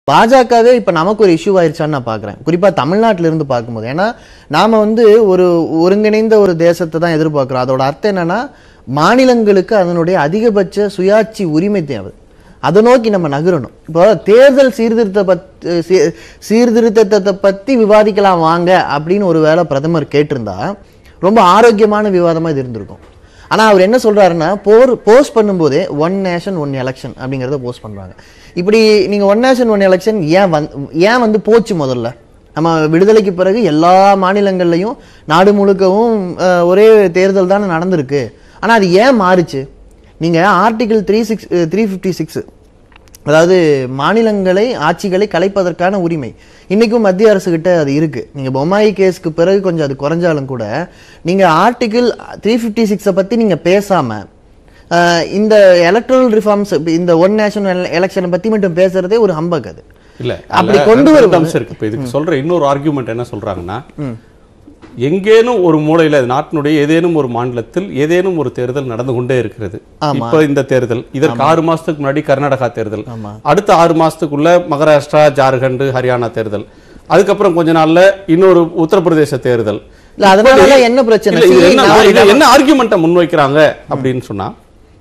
பாஜகவே இப்ப நமக்கு ஒரு இஷ்யூ ஆயிருச்சான்னு நான் பாக்குறேன் குறிப்பா தமிழ்நாட்டுல இருந்து பார்க்கும்போது ஏன்னா நாம வந்து ஒரு ஒருங்கிணைந்த ஒரு தேசத்தை தான் எதிர்பார்க்கிறோம் அதோட அர்த்தம் என்னன்னா மாநிலங்களுக்கு அதனுடைய அதிகபட்ச சுயாட்சி உரிமை தேவை அதை நோக்கி நம்ம நகரணும் இப்போ தேர்தல் சீர்திருத்த பத் சீ- சீர்திருத்தத்தை பத்தி விவாதிக்கலாம் வாங்க அப்படின்னு ஒரு வேளை பிரதமர் கேட்டிருந்தா ரொம்ப ஆரோக்கியமான விவாதமா இது இருந்திருக்கும் ஆனா அவர் என்ன சொல்றாருன்னா போர் போஸ்ட் பண்ணும்போதே ஒன் நேஷன் ஒன் எலெக்ஷன் அப்படிங்கறத போஸ்ட் பண்றாங்க இப்படி நீங்க ஒன் நேஷன் ஒன் எலெக்ஷன் ஏன் வந் ஏன் வந்து போச்சு முதல்ல நம்ம விடுதலைக்கு பிறகு எல்லா மாநிலங்கள்லையும் நாடு முழுக்கவும் அஹ், ஒரே தேர்தல் தானே நடந்திருக்கு ஆனா அது ஏன் மாறுச்சு நீங்க article three six three fifty six அதாவது மாநிலங்களை ஆட்சிகளை கலைப்பதற்கான உரிமை இன்னைக்கும் மத்திய அரசு கிட்ட அது இருக்கு நீங்க பொம்மாயி கேஸ்க்கு பிறகு கொஞ்சம் அது குறைஞ்சாலும் கூட நீங்க ஆர்டிகிள் த்ரீ ஃபிஃப்டி சிக்ஸை பத்தி நீங்க பேசாம அஹ், இந்த எலக்ட்ரல் ரிஃபார்ம்ஸ் இந்த ஒன் நேஷன் எலெக்ஷனை பத்தி மட்டும் பேசுறதே ஒரு ஹம்பக் அது இல்ல அப்படி அதுல கொண்டு ரெண்டு வருவது- அம்சம் இருக்கு இப்ப இதுக்கு சொல்ற இன்னொரு ஆர்குமெண்ட் என்ன சொல்றாங்கன்னா எங்கேனும் ஒரு மூலையில நாட்டினுடைய ஏதேனும் ஒரு மாநிலத்தில் ஏதேனும் ஒரு தேர்தல் நடந்து கொண்டே இருக்கிறது ஆமா. இப்ப இந்த தேர்தல் இதற்கு ஆறு மாசத்துக்கு முன்னாடி கர்நாடகா தேர்தல் ஆமா. அடுத்த ஆறு மாசத்துக்குள்ள மகாராஷ்டிரா ஜார்க்கண்ட் ஹரியானா தேர்தல் அதுக்கப்புறம் கொஞ்ச நாள்ல இன்னொரு உத்தரப்பிரதேச தேர்தல் இல்ல அதனால என்ன பிரச்சனை இல்ல, இது See, என்ன நான் இது என்ன ஆர்குமெண்ட்டை முன்வைக்கிறாங்க அப்படின்னு சொன்னா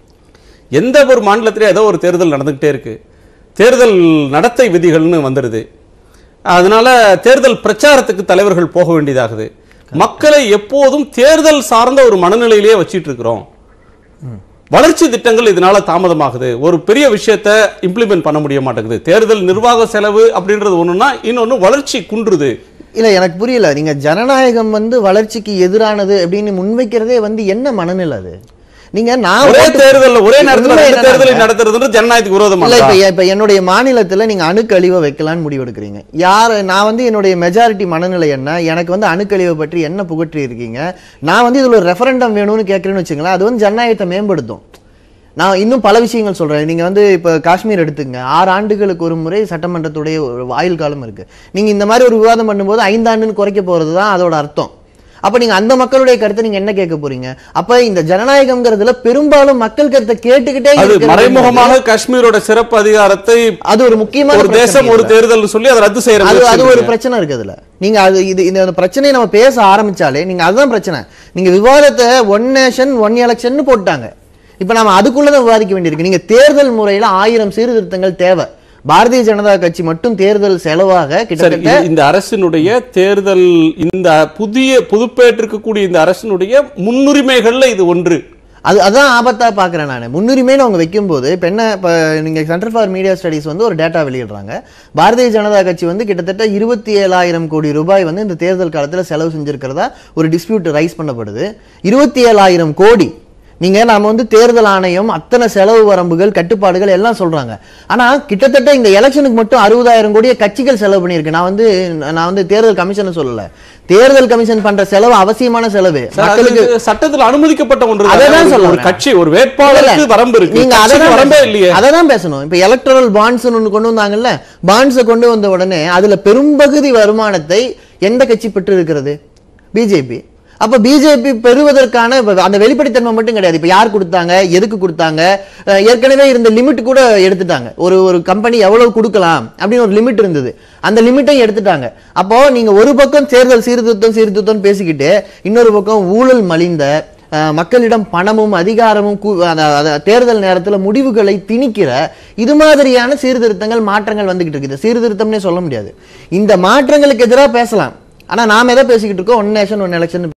எந்த ஒரு மாநிலத்திலே ஏதோ ஒரு தேர்தல் நடந்துகிட்டே இருக்கு தேர்தல் நடத்தை விதிகள்னு வந்துடுது அதனால தேர்தல் பிரச்சாரத்துக்கு தலைவர்கள் போக வேண்டியதாகுது மக்களை எப்போதும் தேர்தல் சார்ந்த ஒரு மனநிலையிலேயே வச்சிட்டு இருக்கிறோம் வளர்ச்சி திட்டங்கள் இதனால தாமதமாகுது ஒரு பெரிய விஷயத்தை இம்ப்ளிமெண்ட் பண்ண முடிய மாட்டேங்குது தேர்தல் நிர்வாக செலவு அப்படின்றது ஒண்ணுன்னா இன்னொன்னு வளர்ச்சி குன்றுது இல்ல எனக்கு புரியல நீங்க ஜனநாயகம் வந்து வளர்ச்சிக்கு எதிரானது அப்படின்னு முன்வைக்கிறதே வந்து என்ன மனநிலை அது நீங்க நான் ஒரே ஓட்டு- தேர்தல்ல ஒரே நேரத்துல உண்மை ரெண்டு தேர்தலை என்னன்னா- நடத்துறதுன்றது ஜனநாயகத்துக்கு விரோதமா இல்ல இப்ப இப்ப என்னுடைய மாநிலத்துல நீங்க அணுக்கழிவை வைக்கலாம்னு முடிவெடுக்கிறீங்க யார் நான் வந்து என்னுடைய மெஜாரிட்டி மனநிலை என்ன எனக்கு வந்து அணுக்கழிவை பற்றி என்ன புகற்றி இருக்கீங்க நான் வந்து இதுல ஒரு ரெஃபரண்டம் வேணும்னு கேட்கறேன்னு வச்சுங்களேன் அது வந்து ஜனநாயகத்தை மேம்படுத்தும் நான் இன்னும் பல விஷயங்கள் சொல்றேன் நீங்க வந்து இப்ப காஷ்மீர் எடுத்துங்க ஆறு ஆண்டுகளுக்கு ஒரு முறை சட்டமன்றத்துடைய ஒரு ஆயுள் காலம் இருக்கு நீங்க இந்த மாதிரி ஒரு விவாதம் பண்ணும்போது ஐந்தாண்டுன்னு குறைக்க போறது தான் அதோட அர்த்தம் அப்ப நீங்க அந்த மக்களுடைய கருத்தை நீங்க என்ன கேட்க போறீங்க அப்ப இந்த ஜனநாயகம்ங்கிறதுல பெரும்பாலும் மக்கள் கருத்தை கேட்டுக்கிட்டே அது இருக்கிறது மறைமுகமாக காஷ்மீரோட சிறப்பு அதிகாரத்தை அது ஒரு முக்கியமான ஒரு பிரச்சனை தேசம் ஒரு இதுல. தேர்தல் சொல்லி அதை ரத்து செய்யற அது முயற்சி அது ஒரு இருக்கு. பிரச்சனை இருக்கு அதுல நீங்க அது இது இந்த பிரச்சனையை நம்ம பேச ஆரம்பிச்சாலே நீங்க அதுதான் பிரச்சனை நீங்க விவாதத்தை ஒன் நேஷன் ஒன் எலெக்ஷன் போட்டாங்க இப்ப நாம அதுக்குள்ளதான் விவாதிக்க வேண்டியிருக்கு நீங்க தேர்தல் முறையில ஆயிரம் சீர்திருத்தங்கள் தேவை பாரதிய ஜனதா கட்சி மட்டும் தேர்தல் செலவாக சரி கிட்டத்தட்ட இது- இந்த அரசினுடைய தேர்தல் இந்த புதிய புதுப்பேற்றிருக்கக்கூடிய இந்த அரசினுடைய முன்னுரிமைகள்ல இது ஒன்று அது அதான் ஆபத்தா பாக்குறேன் நான் முன்னுரிமைன்னு அவங்க வைக்கும்போது இப்ப என்ன இப்ப நீங்க சென்டர் ஃபார் மீடியா ஸ்டடிஸ் வந்து ஒரு டேட்டா வெளியிடுறாங்க பாரதிய ஜனதா கட்சி வந்து கிட்டத்தட்ட இருபத்தி ஏழாயிரம் கோடி ரூபாய் வந்து இந்த தேர்தல் காலத்துல செலவு செஞ்சிருக்கிறதா ஒரு டிஸ்பியூட் ரைஸ் பண்ணப்படுது இருபத்தி ஏழாயிரம் கோடி நீங்க நாம வந்து தேர்தல் ஆணையம் அத்தனை செலவு வரம்புகள் கட்டுப்பாடுகள் எல்லாம் சொல்றாங்க ஆனா கிட்டத்தட்ட இந்த எலெக்ஷனுக்கு மட்டும் அறுபதாயிரம் கோடியை கட்சிகள் செலவு பண்ணியிருக்கு நான் வந்து நான் வந்து தேர்தல் கமிஷனை சொல்லல தேர்தல் கமிஷன் பண்ற செலவு அவசியமான செலவு சார், அது மக்களுக்கு சட்டத்தில் அனுமதிக்கப்பட்ட ஒன்று அதை தான் ஒரு- சொல்ல ஒரு வரேன். கட்சி ஒரு வேட்பாளருக்கு இல்ல, வரம்பு இருக்கு நீங்க கட்சிக்கு அதான் வரம்பே பேசணும். இல்லையே அததான் பேசணும் இப்ப எலக்ட்ரல் பாண்ட்ஸ் ஒன்று கொண்டு வந்தாங்கல்ல பாண்ட்ஸை கொண்டு வந்த உடனே அதுல பெரும்பகுதி வருமானத்தை எந்த கட்சி பெற்று இருக்கிறது பிஜேபி அப்ப பிஜேபி பெறுவதற்கான இப்ப அந்த வெளிப்படைத்தன்மை மட்டும் கிடையாது இப்ப யார் கொடுத்தாங்க எதுக்கு கொடுத்தாங்க அஹ் ஏற்கனவே இருந்த லிமிட் கூட எடுத்துட்டாங்க ஒரு ஒரு கம்பெனி எவ்வளவு கொடுக்கலாம் அப்படின்னு ஒரு லிமிட் இருந்தது அந்த லிமிட்டையும் எடுத்துட்டாங்க அப்போ நீங்க ஒரு பக்கம் தேர்தல் சீர்திருத்தம் சீர்திருத்தம் பேசிக்கிட்டு இன்னொரு பக்கம் ஊழல் மலிந்த அஹ், மக்களிடம் பணமும் அதிகாரமும் கு- அத- அத- தேர்தல் நேரத்துல முடிவுகளை திணிக்கிற இது மாதிரியான சீர்திருத்தங்கள் மாற்றங்கள் வந்துகிட்டு இருக்குது சீர்திருத்தம்னே சொல்ல முடியாது இந்த மாற்றங்களுக்கு எதிராக பேசலாம் ஆனா நாம எதை பேசிக்கிட்டு இருக்கோம் ஒன் நேஷன் ஒன் எலெக்ஷன்